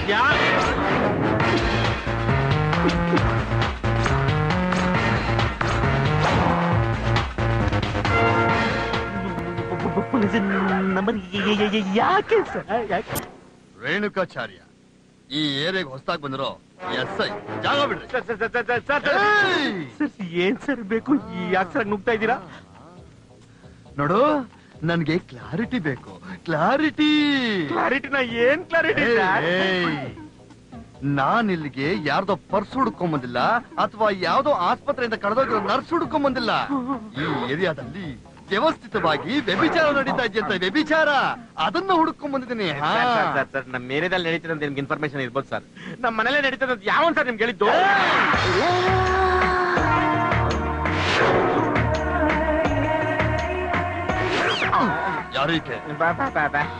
ಯಾ number ಯಾಕೆ sir ಯಾಕೆ ರೇಣುಕಾಚಾರ್ಯ ಈ ಏರಿಯಾಗ ಹೊಸದಾಗಿ ಬಂದಿರೋ ಎಸ್ ಐ ಜಾಗ ಬಿಡ್ರಿ sir sir sir sir sir ಏಯ್! ಸರ್ ಏನ್ ಸರ್ ಬೇಕು ಯಾಕೆ ಸರ್ ನುಗ್ತಾ ಇದ್ದೀರಾ ನೋಡು ನನ್ಗೆ ಕ್ಲಾರಿಟಿ ಬೇಕು ಕ್ಲಾರಿಟಿ ಕ್ಲಾರಿಟಿನ ಏನ್ ಕ್ಲಾರಿಟಿ ನಾನ್ ಇಲ್ಲಿಗೆ ಯಾರ್ದೋ ಪರ್ಸ್ ಹುಡ್ಕೊಂಡ್ ಬಂದಿಲ್ಲ ಅಥವಾ ಯಾವ್ದೋ ಆಸ್ಪತ್ರೆಯಿಂದ ಕಳೆದೋಗಿರೋ ನರ್ಸ್ ಹುಡ್ಕೊಂಡ್ ಬಂದಿಲ್ಲ ಈ ಏರಿಯಾದಲ್ಲಿ ವ್ಯವಸ್ಥಿತವಾಗಿ ವ್ಯಭಿಚಾರ ನಡೀತಾ ಇದೆಯಂತ ವ್ಯಭಿಚಾರ ಅದನ್ನ ಹುಡ್ಕೊಂಡ್ ಬಂದಿದ್ದೀನಿ ಹಾ. ಸರ್ ಸರ್ ನಮ್ಮ ಏರಿಯಾದಲ್ಲಿ ನಡೀತದೆ ಅಂತ ನಿಮ್ಗೆ ಇನ್ಫಾರ್ಮೇಶನ್ ಇರ್ಬೋದು ಸರ್ ನಮ್ಮ ಮನೇಲೆ ನಡೀತದೆ ಅಂತ ಯಾವನ್ ಸರ್ ನಿಮ್ಗೆ ಹೇಳಿದ್ದು ಯಾರು ಈಕೆ ಬಾ, ಬಾ, ಬಾ, ಬಾ.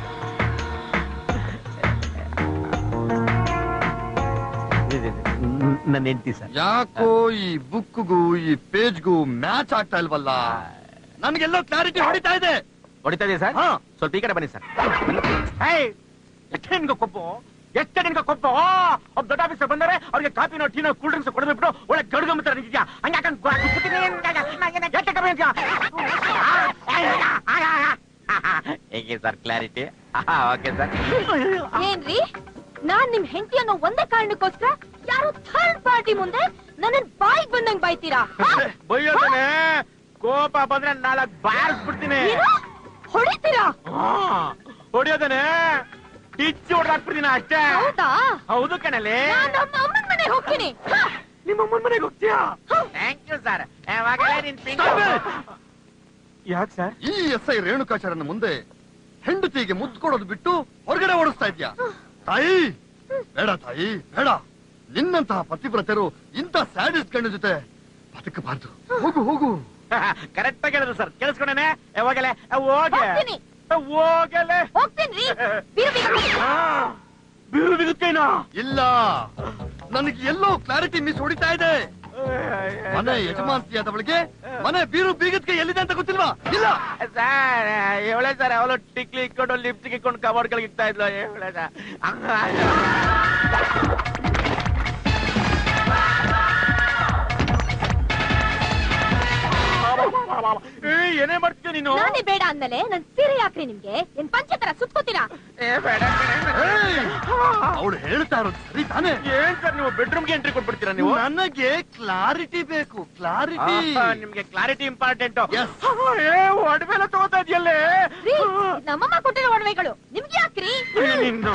ಇದು, ಇದು, ನ್- ನನ್ನ ಹೆಂಡತಿ ಸರ್ ಯಾಕೋ ಈ ಬುಕ್ಗೂ ಈ ಪೇಜ್ಗೂ ಮ್ಯಾಚ್ ಆಗ್ತಾ ಇಲ್ವಲ್ಲ ನನ್ಗೆಲ್ಲೋ ಕ್ಲಾರಿಟಿ ಹೊಡಿತಾ ಇದೆ ಹೊಡಿತಾ ಇದೆಯಾ ಸರ್ ಹಾ. ಸ್ವಲ್ಪ ಈ ಕಡೆ ಬನ್ನಿ ಸರ್ ಹೇಯ್ ಎಷ್ಟು ನಿನ್ಗೆ ಕೊಪ್ಪು ಎಷ್ಟು ನಿನ್ಗೆ ಕೊಪ್ಪು ಒಬ್ಬ ದೊಡ್ಡ ಆಫೀಸರ್ ಬಂದರೆ ಅವ್ರಿಗೆ ಕಾಪಿನೋ ಟೀನೋ ಕೂಲ್ ಡ್ರಿಂಕ್ಸ್ ಕೊಡಬಿಟ್ಟು ಒಳ್ಳೆ ಗಡ್ಗಂಬತ್ತರ ನಿಂತಿದ್ಯಾ ಹಂಗೆ ಯಾಕಂಗ್ ಗೊ- ಗುಪ್ಪಿದ್ದೀನಿ, ಯಾಕೆ ಕಮ್ಮಿ ಅಂತೀಯ? ಹೇಗೆ ಸರ್ ಕ್ಲಾರಿಟಿ ಓಕೆ ಸರ್ ಏನ್ರಿ ನಾನ್ ನಿಮ್ ಹೆಂಡತಿ ಅನ್ನೋ ಒಂದೇ ಕಾರಣಕ್ಕೋಸ್ಕರ ಯಾರೋ ಥರ್ಡ್ ಪಾರ್ಟಿ ಮುಂದೆ ನನ್ನ ಬಾಯಿಗೆ ಬಂದಂಗ್ ಬಾಯ್ತೀರಾ ಹ? ಬೈಯೋದನೆ ಕೋಪ ಬಂದ್ರೆ ನಾಲ್ಕು ಬಾರಿಸ್ಬಿಡ್ತೀನಿ ಏನು? ಹೊಡಿತೀರಾ ಹಾ, ಹೊಡಿಯೋದನೆ ಟಿಚ್ಚಿ ಹೊಡ್ದಾಕ್ಬಿಡ್ತೀನಿ ಅಷ್ಟೇ ಹೌದಾ ಹೌದು ಕಣಲೆ ನಾನ್ ನಮ್ಮ ಅಮ್ಮನ್ ಮನೆಗೆ ಹೋಗ್ತೀನಿ ಹ? ನಿಮ್ಮ ಅಮ್ಮನ ಮನೆಗೆ ಹೋಗ್ತೀಯಾ ಥ್ಯಾಂಕ್ ಯು ಸರ್ ಯಾಕೆ ಸರ್ ಈ ಎಸ್ ಐ ರೇಣುಕಾಚಾರ್ಯನ ಮುಂದೆ ಹೆಂಡತಿಗೆ ಮುತ್ತು ಕೊಡೋದು ಬಿಟ್ಟು ಹೊರಗಡೆ ಓಡಿಸ್ತಾ ಇದ್ಯಾ ತಾಯಿ ಬೇಡ ತಾಯಿ ಬೇಡ ನಿನ್ನಂತಹ ಪತಿವ್ರತರು ಇಂಥ ಸ್ಯಾಡಿಸ್ಟ್ ಗಂಡ ಜೊತೆ ಬದುಕಬಾರ್ದು ಹೋಗು ಹೋಗು ಕರೆಕ್ಟ್ ಆಗಿ ಹೇಳಿದ್ರು ಸರ್ ಕೇಳಿಸ್ಕೊಂಡೇನೆ ಏ, ಹೋಗಲೆ ಏ, ಹೋಗೆ ಹೋಗ್ತೀನಿ. ಏ, ಹೋಗಲೆ ಹೋಗ್ತೀನಿ ಬೀರು ಬೀಗ ಕೊಡಿ. ಆ, ಬೀರು ಬಿಗುತ್ತೇನೋ ಇಲ್ಲ ನನಗೆ ಎಲ್ಲೋ ಕ್ಲಾರಿಟಿ ಮಿಸ್ ಹೊಡಿತಾ ಇದೆ ಮನೆ ಯಜಮಾನ್ತಿಯಾದವಳಿಗೆ ಮನೆ ಬೀರು ಬೀಗದ್ಕೆ ಎಲ್ಲಿದೆ ಅಂತ ಗೊತ್ತಿಲ್ವಾ ಇಲ್ಲ ಸರ್ ಇವಳೆ ಸರ್ ಅವಳು ಟಿಕ್ಲಿ ಇಟ್ಕೊಂಡು ಲಿಪ್ಸ್ಟಿಕ್ ಇಟ್ಕೊಂಡು ಕಬೋರ್ಡ್ ಕೆಳಗೆ ಇಕ್ತಾ ಇದ್ಲು ಇವಳೆ ಸರ್ ಏ, ಏನೇ ಮಾಡ್ತೀಯ ನೀನು ನಾನೇ ಬೇಡ ಅಂದಲೆ ನನ್ ಸೀರೆ ಯಾಕ್ರಿ ನಿಮ್ಗೆ ಏನ್ ಪಂಚೆ ತರ ಸುತ್ಕೋತೀರಾ ಏ, ಬೇಡ ಅವಳು ಹೇಳ್ತಾ ಇರೋದು ಸರಿ ತಾನೇ ಏನ್ ಸರ್ ನೀವು ಬೆಡ್ರೂಮ್ಗೆ ಎಂಟ್ರಿ ಕೊಟ್ಬಿಡ್ತೀರಾ ನೀವು ನನಗೆ ಕ್ಲಾರಿಟಿ ಬೇಕು ಕ್ಲಾರಿಟಿ ಆಹಾ, ನಿಮ್ಗೆ ಕ್ಲಾರಿಟಿ ಇಂಪಾರ್ಟೆಂಟ್ Yes. ಏ ಒಡವೆಲ್ಲ ತಗೋತಾ ಇದೆಯಲ್ಲೇ ರೀ ಇದ್ ನಮ್ಮಮ್ಮ ಕೊಟ್ಟಿರೋ ಒಡವೆಗಳು ನಿಮ್ಗೆ ಯಾಕ್ರಿ ನಿನ್ನ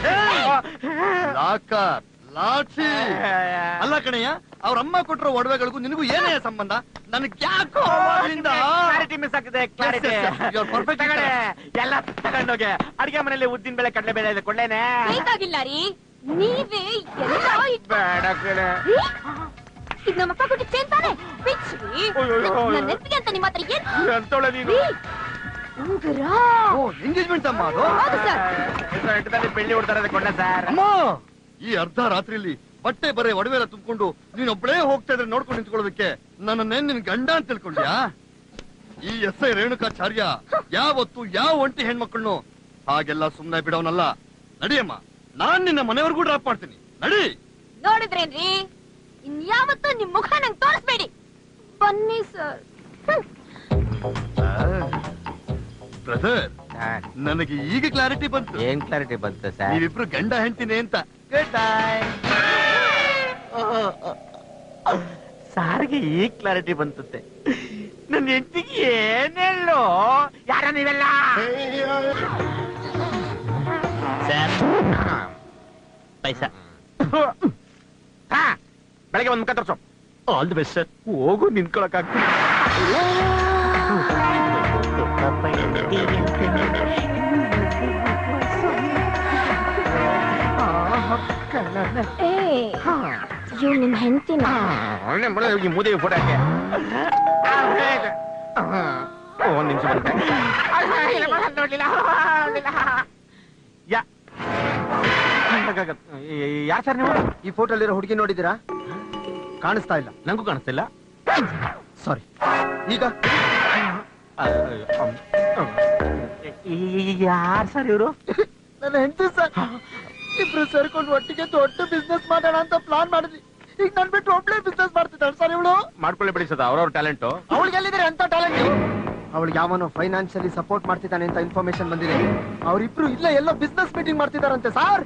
ಲಾಕರ್ ಲಾಠಿ ಅಲ್ಲ ಕಣಯ್ಯ ಅವ್ರ ಅಮ್ಮ ಕೊಟ್ಟಿರೋ ಒಡವೆಗಳಿಗೂ ನಿನಗೂ ಏನೇ ಸಂಬಂಧ ನನಗೆ ಯಾಕೋ ಅವಾಗಿಂದ ಕ್ಲಾರಿಟಿ ಮಿಸ್ ಆಗ್ತದೆ clarity Yes, yes, yes. You are perfect. ತಗಡೆ ಎಲ್ಲ ತಗೊಂಡೋಗೆ ಅಡಿಗೆ ಮನೇಲಿ ಉದ್ದಿನ ಬೇಳೆ ಕಡಲೆ ಬೇಳೆ ಇದೆ ಕೊಳ್ಳೇನೆ ಬೇಕಾಗಿಲ್ಲ ರೀ ನೀವೇ ಎಲ್ಲ ಇಟ್- ಬೇಡ ಕಡೆ ರೀ ಇದ್ ನಮ್ಮಪ್ಪ ಕೊಟ್ಟಿದ್ ಚೇನ್ ತಾನೆ ಪಿಚ್ ರೀ ಅಯ್ಯಯ್ಯೋ. ನನ್ನ ನೆನಪಿಗೆ ಅಂತ ನಿಮ್ಮ ಹತ್ರ ಏನ್ ಎಂತೋಳೆ ನೀನು ರೀ ಉಂಗುರ ಓ ಎಂಗೇಜ್ಮೆಂಟ್ ಅಮ್ಮ ಅದು ಹೌದು ಸರ್ ಎಂಟದಲ್ಲಿ ಬೆಳ್ಳಿ ಹೊಡ್ತಾರೆ ಕೊಂಡೆ ಸರ್ ಅಮ್ಮ ಈ ಅರ್ಧ ರಾತ್ರಿಲಿ ಬಟ್ಟೆ ಬರೆ ಒಡವೆ ಎಲ್ಲ ತುಂಬಿಕೊಂಡು ನೀನೊಬ್ಳೇ ಹೋಗ್ತಾ ಇದ್ರೆ ನೋಡ್ಕೊಂಡು ನಿಂತ್ಕೊಳ್ಳೋದಕ್ಕೆ ನನ್ನನ್ನೇನ್ ನಿನ್ ಗಂಡ ಅಂತ ತಿಳ್ಕೊಂಡ್ಯಾ ಈ ಎಸ್ ಐ ರೇಣುಕಾಚಾರ್ಯ ಯಾವತ್ತು ಯಾವ ಒಂಟಿ ಹೆಣ್ಮಕ್ಳನ್ನು ಹಾಗೆಲ್ಲ ಸುಮ್ನೆ ಬಿಡೋನಲ್ಲ ನಡಿಯಮ್ಮ ನಾನ್ ನಿನ್ನ ಮನೆವರೆಗೂ ಡ್ರಾಪ್ ಮಾಡ್ತೀನಿ ನಡಿ ನೋಡಿದ್ರೇನ್ರಿ ಇನ್ಯಾವತ್ತೂ ನಿಮ್ ಮುಖ ನಂಗೆ ತೋರಿಸ್ಬೇಡಿ ಬನ್ನಿ ಸರ್ ಬ್ರದರ್ ನನಗೆ ಈಗ ಕ್ಲಾರಿಟಿ ಬಂತು ಏನ್ ಕ್ಲಾರಿಟಿ ಬಂತು ಸರ್ ನೀವಿಬ್ರು ಗಂಡ ಹೆಂಡ್ತಿನೇ ಅಂತ ಗುಡ್ ಬೈ ಸಾರಿಗೆ ಈ ಕ್ಲಾರಿಟಿ ಬಂತುತ್ತೆ ನನ್ನ ಹೆಂಡತಿಗೆ ಏನ್ ಹೇಳು ಯಾರ ನೀವೆಲ್ಲ ಸರ್ ಪೈಸಾ ಬೆಳಗ್ಗೆ ಒಂದ್ ಮುಖ ತೋರ್ಸು ಆಲ್ ದಿ ಬೆಸ್ಟ್ ಸರ್ ಹೋಗು ನಿಂತ್ಕೊಳಕ್ ಏ ಇವ್ ನಿಮ್ ಹೆಂಡತಿನ ಈ ಮೂದೇವಿ ಫೋಟೋ ಹಾಕಿ ಒಂದ್ ನಿಮಿಷ ಬಂದೆ ನೋಡ್ಲಿಲ್ಲ ನೋಡ್ಲಿಲ್ಲ ಯಾ ಯಾರು ಸರ್ ನೀವು ಈ ಫೋಟೋಲಿರೋ ಹುಡುಗಿ ನೋಡಿದ್ದೀರಾ ಕಾಣಿಸ್ತಾ ಇಲ್ಲ ನಂಗೂ ಕಾಣಿಸ್ತಿಲ್ಲ ಸಾರಿ ಈಗ ಯಾರು ಸರ್ ಇವರು ನನ್ನ ಹೆಂಡತಿ ಸರ್ ಇಬ್ರು ಸೇರ್ಕೊಂಡು ಒಟ್ಟಿಗೆ ದೊಡ್ಡ ಬಿಸ್ನೆಸ್ ಮಾಡೋಣ ಅಂತ ಪ್ಲಾನ್ ಮಾಡಿದ್ವಿ ಈಗ ನನ್ ಬಿಟ್ಟು ಒಬ್ಳೆ ಬಿಸ್ನೆಸ್ ಮಾಡ್ತಿದ್ದಾಳೆ ಸರ್ ಇವಳು ಮಾಡ್ಕೊಳ್ಳಿ ಬಿಡಿ ಸದ ಅವ್ರವ್ರ ಟ್ಯಾಲೆಂಟ್ ಅವಳಿಗೆ ಎಲ್ಲಿದ್ದಾರೆ ಅಂತ ಟ್ಯಾಲೆಂಟ್ ಅವಳಿಗೆ ಯಾವನೋ ಫೈನಾನ್ಷಿಯಲಿ ಸಪೋರ್ಟ್ ಮಾಡ್ತಿದ್ದಾನೆ ಅಂತ ಇನ್ಫಾರ್ಮೇಶನ್ ಬಂದಿದೆ ಅವರಿಬ್ರು ಇಲ್ಲೇ ಎಲ್ಲೋ ಬಿಸ್ನೆಸ್ ಮೀಟಿಂಗ್ ಮಾಡ್ತಿದಾರಂತೆ ಸರ್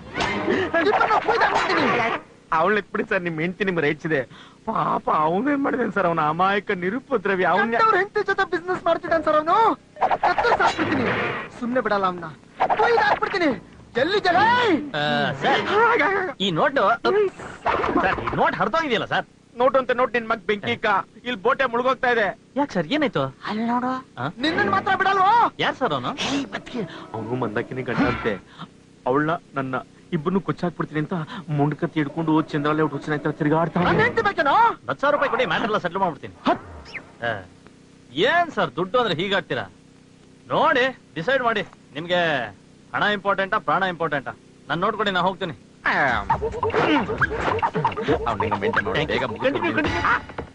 ಅವಳು ಬಿಡಿ ಸರ್ ನಿಮ್ ಹೆಂಡತಿ ನಿಮ್ ರೈಟ್ಸ್ ಇದೆ ಪಾಪ ಅವನೇನ್ ಮಾಡಿದೇನ್ ಸರ್ ಅವನ ಅಮಾಯಕ ನಿರುಪದ್ರವಿ ಅವನ ಅವ್ರ ಹೆಂಡತಿ ಜೊತೆ ಬಿಸ್ನೆಸ್ ಮಾಡ್ತಿದ್ದಾನೆ ಸರ್ ಅವನು ಹಾಕ್ಬಿಡ್ತೀನಿ ಸುಮ್ನೆ ಬಿಡಲ್ಲ ಅವನ್ನ ಹಾಕ್ಬಿಡ್ತೀನಿ ಎಲ್ಲಿದ್ದಾರೆ ಸರ್ ಈ ನೋಟ್ ಸರ್ ಈ ನೋಟ್ ಹರಿದೋಗಿದೆಯಲ್ಲ ಸರ್ ನೋಟು ಅಂತ ನೋಟ್ ನಿನ್ ಮಗ್ ಬೆಂಕಿ ಇಕ್ಕ. ಇಲ್ಲಿ ಬೋಟೆ ಮುಳುಗೋಗ್ತಾ ಇದೆ ಯಾಕೆ ಸರ್ ಏನಾಯ್ತು ಅಲ್ಲಿ ನೋಡು ನಿನ್ನ ಮಾತ್ರ ಬಿಡಲ್ವೋ ಯಾರ್ ಸರ್ ಅವನು ಅವನು ಮಂದಾಕಿನಿ ಗಂಡ ಅಂತೆ ಅವಳನ್ನ ನನ್ನ ಇಬ್ಬರನ್ನು ಕೊಚ್ಚಾಕ್ಬಿಡ್ತೀನಿ ಅಂತ ಮುಂಡ್ಕತ್ತಿ ಹಿಡ್ಕೊಂಡು ಚಂದ್ರಾಲೆ ಹುಡುಗ ಆಯ್ತಾ ತಿರ್ಗಾಡ್ತಾನೆ ನನ್ನ ಹೆಂಡತಿ ಬೇಕೇನೋ ಹತ್ತು ಸಾವಿರ ರೂಪಾಯಿ ಕೊಡಿ ಮ್ಯಾಟರ್ ಎಲ್ಲ ಸೆಟ್ಲ್ ಮಾಡ್ಬಿಡ್ತೀನಿ ಆ, ಏನ್ ಸರ್ ದುಡ್ಡು ಅಂದ್ರೆ ಹೀಗಾಡ್ತೀರಾ ನೋಡಿ ಡಿಸೈಡ್ ಮಾಡಿ ನಿಮ್ಗೆ ಹಣ ಇಂಪಾರ್ಟೆಂಟಾ ಪ್ರಾಣ ಇಂಪಾರ್ಟೆಂಟಾ ನಾನು ನೋಡ್ಕೊಡಿ ನಾ ಹೋಗ್ತೀನಿ ಅವ್ನಿಗೆ ಮೇಂಟೈನ್ ಮಾಡಿ ಬೇಗ ಮುಗಿಸ್ಬಿಡ್ತೀನಿ.